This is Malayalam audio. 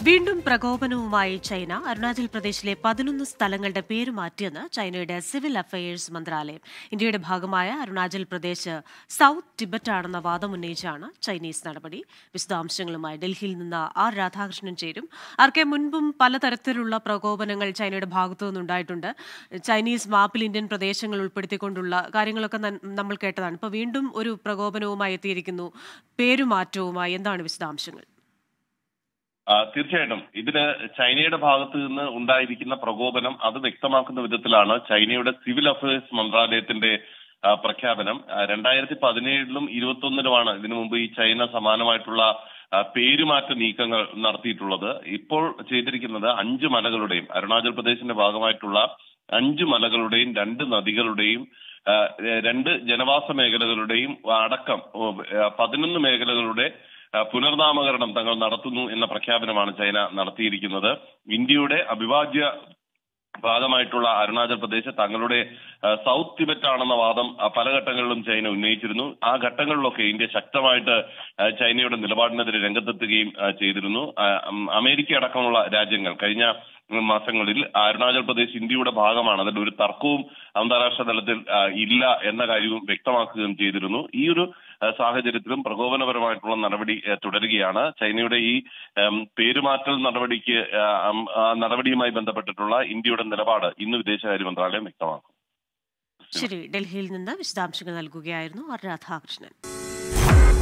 വീണ്ടും പ്രകോപനവുമായി ചൈന അരുണാചൽ പ്രദേശിലെ പതിനൊന്ന് സ്ഥലങ്ങളുടെ പേര് മാറ്റിയെന്ന് ചൈനയുടെ സിവിൽ അഫയേഴ്സ് മന്ത്രാലയം ഇന്ത്യയുടെ ഭാഗമായ അരുണാചൽ പ്രദേശ് സൌത്ത് ടിബറ്റ് ആണെന്ന വാദം ഉന്നയിച്ചാണ് ചൈനീസ് നടപടി വിശദാംശങ്ങളുമായി ഡൽഹിയിൽ നിന്ന് ആർ രാധാകൃഷ്ണൻ ചേരും ആർക്കെ മുൻപും പലതരത്തിലുള്ള പ്രകോപനങ്ങൾ ചൈനയുടെ ഭാഗത്തു നിന്നുണ്ടായിട്ടുണ്ട് ചൈനീസ് മാപ്പിൽ ഇന്ത്യൻ പ്രദേശങ്ങൾ ഉൾപ്പെടുത്തിക്കൊണ്ടുള്ള കാര്യങ്ങളൊക്കെ ന- നമ്മൾ കേട്ടതാണ് ഇപ്പോൾ വീണ്ടും ഒരു പ്രകോപനവുമായി എത്തിയിരിക്കുന്നു പേരുമാറ്റവുമായി എന്താണ് വിശദാംശങ്ങൾ ആ, തീർച്ചയായിട്ടും ഇതിന് ചൈനയുടെ ഭാഗത്ത് നിന്ന് ഉണ്ടായിരിക്കുന്ന പ്രകോപനം അത് വ്യക്തമാക്കുന്ന വിധത്തിലാണ് ചൈനയുടെ സിവിൽ അഫയേഴ്സ് മന്ത്രാലയത്തിന്റെ ആ, പ്രഖ്യാപനം ആ, രണ്ടായിരത്തി പതിനേഴിലും ഇരുപത്തൊന്നിലുമാണ് ഇതിനു മുമ്പ് ഈ ചൈന സമാനമായിട്ടുള്ള ആ, പേരുമാറ്റ നീക്കങ്ങൾ നടത്തിയിട്ടുള്ളത് ഇപ്പോൾ ചെയ്തിരിക്കുന്നത് അഞ്ച് മലകളുടെയും അരുണാചൽ പ്രദേശിന്റെ ഭാഗമായിട്ടുള്ള അഞ്ച് മലകളുടെയും രണ്ട് നദികളുടെയും ആ, രണ്ട് ജനവാസ മേഖലകളുടെയും അടക്കം ഓ, ആ, പതിനൊന്ന് മേഖലകളുടെ ആ, പുനർനാമകരണം തങ്ങൾ നടത്തുന്നു എന്ന പ്രഖ്യാപനമാണ് ചൈന നടത്തിയിരിക്കുന്നത് ഇന്ത്യയുടെ അവിഭാജ്യ ഭാഗമായിട്ടുള്ള അരുണാചൽ പ്രദേശ് തങ്ങളുടെ ആ, സൗത്ത് ടിബറ്റ് ആണെന്ന വാദം ആ, പല ഘട്ടങ്ങളിലും ചൈന ഉന്നയിച്ചിരുന്നു ആ ഘട്ടങ്ങളിലൊക്കെ ഇന്ത്യ ശക്തമായിട്ട് ആ, ചൈനയുടെ നിലപാടിനെതിരെ രംഗത്തെത്തുകയും ആ, ചെയ്തിരുന്നു ആ, ഉം, അമേരിക്ക അടക്കമുള്ള രാജ്യങ്ങൾ കഴിഞ്ഞ ഉം, മാസങ്ങളിൽ അരുണാചൽ പ്രദേശ് ഇന്ത്യയുടെ ഭാഗമാണ് അതിൽ ഒരു തർക്കവും അന്താരാഷ്ട്ര തലത്തിൽ ആ, ഇല്ല എന്ന കാര്യവും വ്യക്തമാക്കുകയും ചെയ്തിരുന്നു ഈ ഒരു ആ, സാഹചര്യത്തിലും പ്രകോപനപരമായിട്ടുള്ള നടപടി ആ, തുടരുകയാണ് ചൈനയുടെ ഈ ഉം, പേരുമാറ്റൽ നടപടിക്ക് ആ, ഉം, ആ നടപടിയുമായി ബന്ധപ്പെട്ടിട്ടുള്ള ഇന്ത്യയുടെ നിലപാട് ഇന്ന് വിദേശകാര്യ മന്ത്രാലയം വ്യക്തമാക്കും ശരി ഡൽഹിയിൽ നിന്ന് വിശദാംശങ്ങൾ നൽകുകയായിരുന്നു ആർ രാധാകൃഷ്ണൻ